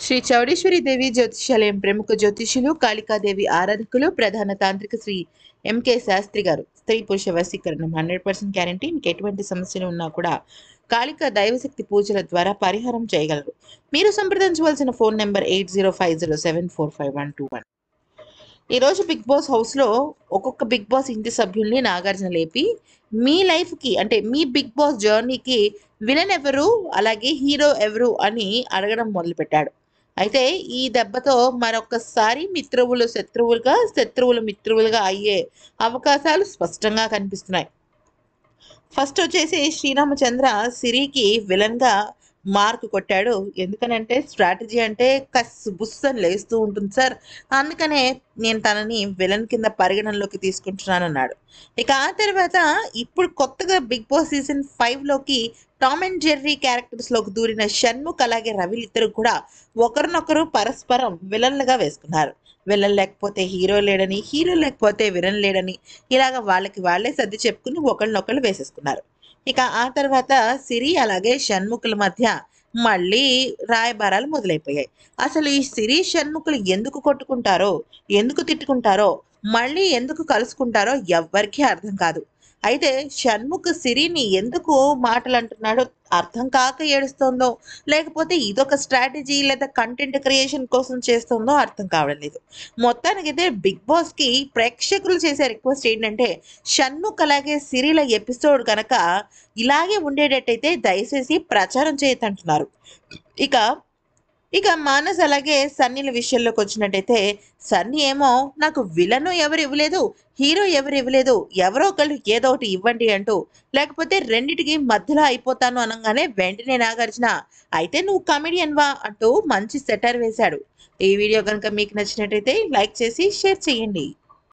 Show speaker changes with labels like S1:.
S1: శ్రీ చౌడేశ్వరి దేవి జ్యోతిషాలయం ప్రముఖ జ్యోతిష్యులు కాళికాదేవి ఆరాధకులు ప్రధాన తాంత్రిక శ్రీ ఎంకే శాస్త్రి గారు స్త్రీ పురుష వశీకరణం హండ్రెడ్ పర్సెంట్ గ్యారంటీ మీకు ఎటువంటి సమస్యలు ఉన్నా కూడా కాళిక దైవశక్తి పూజల ద్వారా పరిహారం చేయగలరు మీరు సంప్రదించవలసిన phone number eight zero five zero seven four five one two one ఈరోజు బిగ్ బాస్ హౌస్లో ఒక్కొక్క బిగ్ బాస్ ఇంటి సభ్యుల్ని నాగార్జున లేపి మీ లైఫ్కి అంటే మీ బిగ్ బాస్ జర్నీకి విలన్ ఎవరు అలాగే హీరో ఎవరు అని అడగడం మొదలుపెట్టాడు అయితే ఈ దెబ్బతో మరొకసారి మిత్రువులు శత్రువులుగా శత్రువులు మిత్రువులుగా అయ్యే అవకాశాలు స్పష్టంగా కనిపిస్తున్నాయి ఫస్ట్ వచ్చేసి శ్రీరామచంద్ర సిరికి విలన్గా మార్క్ కొట్టాడు ఎందుకనంటే స్ట్రాటజీ అంటే కస్ బుస్సని లేస్తూ ఉంటుంది సార్ అందుకనే నేను తనని విలన్ కింద పరిగణనలోకి తీసుకుంటున్నాను అన్నాడు ఇక ఆ తర్వాత ఇప్పుడు కొత్తగా బిగ్ బాస్ సీజన్ ఫైవ్లోకి టామ్ అండ్ జెర్రీ క్యారెక్టర్స్లోకి దూరిన షణ్ముఖ్ అలాగే రవి ఇద్దరు కూడా ఒకరినొకరు పరస్పరం విలన్లుగా వేసుకున్నారు విలన్ లేకపోతే హీరో లేడని హీరో లేకపోతే విలన్ లేడని ఇలాగ వాళ్ళకి వాళ్ళే సర్ది చెప్పుకుని ఒకళ్ళనొకళ్ళు వేసేసుకున్నారు ఇక ఆ తర్వాత సిరి అలాగే షణ్ముఖుల మధ్య మళ్ళీ రాయబారాలు మొదలైపోయాయి అసలు ఈ సిరి షణ్ముఖులు ఎందుకు కొట్టుకుంటారో ఎందుకు తిట్టుకుంటారో మళ్ళీ ఎందుకు కలుసుకుంటారో ఎవ్వరికీ అర్థం కాదు అయితే షణ్ముఖ్ సిరిని ఎందుకు మాటలు అంటున్నాడో అర్థం కాక ఏడుస్తోందో లేకపోతే ఇదొక స్ట్రాటజీ లేదా కంటెంట్ క్రియేషన్ కోసం చేస్తుందో అర్థం కావడం లేదు మొత్తానికైతే బిగ్ బాస్కి ప్రేక్షకులు చేసే రిక్వెస్ట్ ఏంటంటే షణ్ముఖ్ అలాగే సిరిల ఎపిసోడ్ కనుక ఇలాగే ఉండేటట్టయితే దయచేసి ప్రచారం చేయతంటున్నారు ఇక ఇక మానస్ అలాగే సన్నీల విషయంలోకి వచ్చినట్టయితే సన్నీ ఏమో నాకు విలను ఎవరు ఇవ్వలేదు హీరో ఎవరు ఇవ్వలేదు ఎవరో ఒకళ్ళు ఏదో ఒకటి ఇవ్వండి అంటూ లేకపోతే రెండిటికి మధ్యలో అయిపోతాను అనగానే వెంటనే నాగార్జున అయితే నువ్వు కమెడియన్ వా అంటూ మంచి సెటర్ వేశాడు ఈ వీడియో కనుక మీకు నచ్చినట్టయితే లైక్ చేసి షేర్ చేయండి